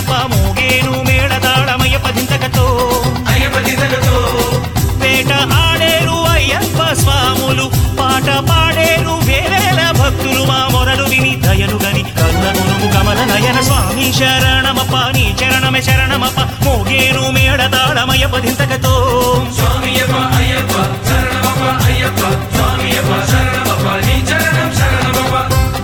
శరణమప్ప మోగేను మేళతాళమయ్య పదింతకతో అయ్యప్ప దిదలతో వేట ఆడేరు అయ్యప్ప స్వాములు పాట పాడేరు వేవేల భక్తులు మా మొరలు విని దయలు గని కరుణమును కమల నయన స్వామి శరణమప్ప నీ చరణమే శరణమప్ప మోగేను మేళతాళమయ్య పదింతకతో స్వామియప్ప అయ్యప్ప శరణమప్ప అయ్యప్ప స్వామియప్ప శరణమప్ప నీ చరణం శరణమప్ప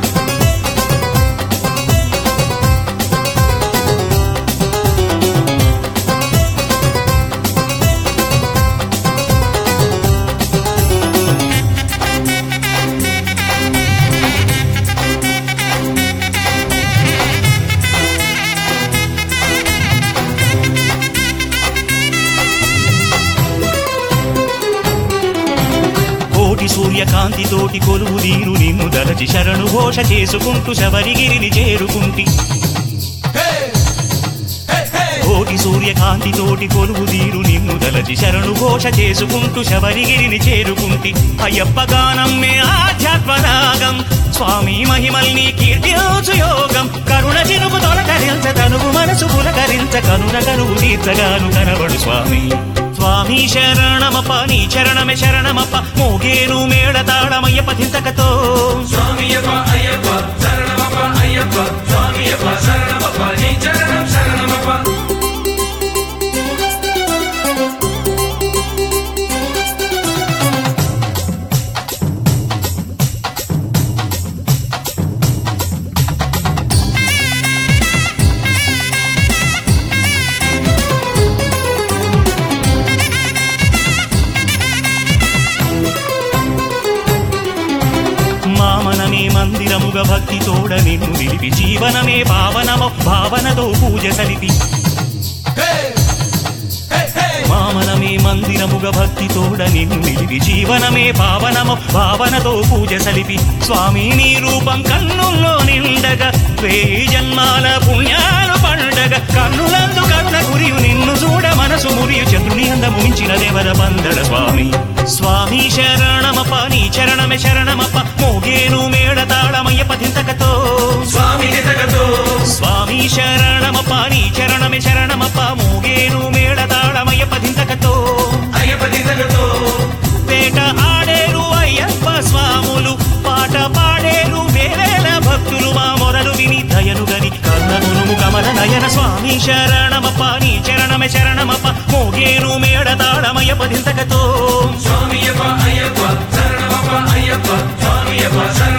కోటి సూర్యకాంతి తోటి కొలువు నీరు నిన్ను దలచి శరణు ఘోష చేసుకుంటూ శబరిగిరిని చేరుకుంటి కోటి సూర్యకాంతి తోటి కొలువు నీరు నిన్ను దలచి శరణు ఘోష చేసుకుంటూ శబరిగిరిని చేరుకుంటి అయ్యప్ప గానం మే ఆధ్యాత్మ రాగం స్వామి మహిమల్ని కీర్తించు యోగం కరుణ చినుకు తొలకరించ తనువు మనసు పులకరించ కనున కరువు తీర్చగాను కనబడు స్వామి స్వామి శరణమప్ప నీ చరణమే శరణమప్ప మోగేను మేళతాళమయ్య పతింతకతో స్వామియప్ప అయ్యప్ప శరణమప్ప అయ్యప్ప స్వామియప్ప శరణమప్ప నీ చరణం శరణమప్ప మామనమే మందిరముగ భక్తి తోడ నిన్ను నిలిపి జీవనమే పావనమ భావనతో పూజ సలిపి మామనమే మందిరముగ భక్తి తోడ నిన్ను నిలిపి జీవనమే పావనమ భావనతో పూజ సలిపి స్వామి నీ రూపం కన్నుల్లో నిండగా వేయి జన్మాల పుణ్యాలు పండగ కన్నులందు కరుణ గురియు నిన్ను చూడ మనసు మురియు చంద్రుని అందము మించిన దేవర పందడ స్వామి స్వామి శరణమప్ప నీ చరణమే శరణమప్ప మోగేను మేళతాళమయ్య పతింతకతో స్వామి దిదలతో స్వామి శరణమప్ప నీ చరణమే శరణమప్ప మోగేను మేళతాళమయ్య పతింతకతో అయ్యప్ప దిదలతో పేట ఆడేరు అయ్యప్ప స్వాములు పాట పాడేరు వేవేల భక్తులు మా మొరలు విని దయను గని కర్ణమును కమల నయన స్వామి శరణమప్ప నీ చరణమే శరణమప్ప మోగేను మేడతాళమయ్య పదింతకతో స్వామియప్ప అయ్యప్ప శరణమప్ప అయ్యప్ప స్వామియప్ప శరణమప్ప